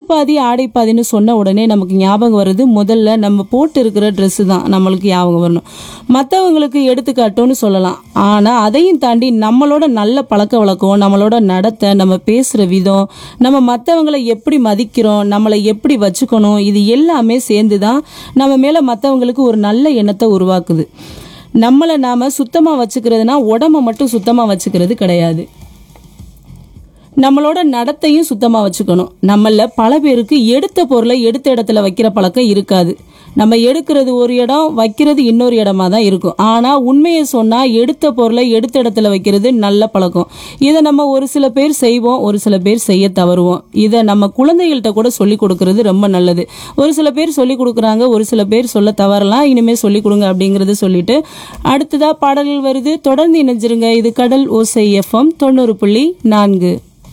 பாதி ஆடை பாதின்னு சொன்ன உடனே நமக்கு ஞாபகம் வருது முதல்ல நம்ம போட்டு இருக்கிற ட்ரெஸ்ஸு தான் நம்மளுக்கு ஞாபகம் வரணும் மற்றவங்களுக்கு எடுத்துக்காட்டும்னு சொல்லலாம் ஆனால் அதையும் தாண்டி நம்மளோட நல்ல பழக்க வழக்கம் நம்மளோட நடத்தை நம்ம பேசுகிற விதம் நம்ம மற்றவங்களை எப்படி மதிக்கிறோம் நம்மளை எப்படி வச்சுக்கணும் இது எல்லாமே சேர்ந்து தான் நம்ம மேலே மற்றவங்களுக்கு ஒரு நல்ல எண்ணத்தை உருவாக்குது நம்மளை நாம சுத்தமாக வச்சுக்கிறதுனா உடம்ப மட்டும் சுத்தமாக வச்சுக்கிறது கிடையாது நம்மளோட நடத்தையும் சுத்தமாக வச்சுக்கணும் நம்மள பல பேருக்கு எடுத்த பொருளை எடுத்த இடத்துல வைக்கிற பழக்கம் இருக்காது நம்ம எடுக்கிறது ஒரு இடம் வைக்கிறது இன்னொரு இடமா தான் இருக்கும் ஆனால் உண்மையை சொன்னால் எடுத்த பொருளை எடுத்த இடத்துல வைக்கிறது நல்ல பழக்கம் இதை நம்ம ஒரு சில பேர் செய்வோம் ஒரு சில பேர் செய்ய தவறுவோம் இதை நம்ம குழந்தைகள்கிட்ட கூட சொல்லி கொடுக்கறது ரொம்ப நல்லது ஒரு சில பேர் சொல்லி கொடுக்குறாங்க ஒரு சில பேர் சொல்ல தவறலாம் இனிமேல் சொல்லி கொடுங்க அப்படிங்கறத சொல்லிட்டு அடுத்ததா பாடல்கள் வருது தொடர்ந்து இணைஞ்சிருங்க இது கடல் ஓசை எஃப்எம் தொண்ணூறு புள்ளி நான்கு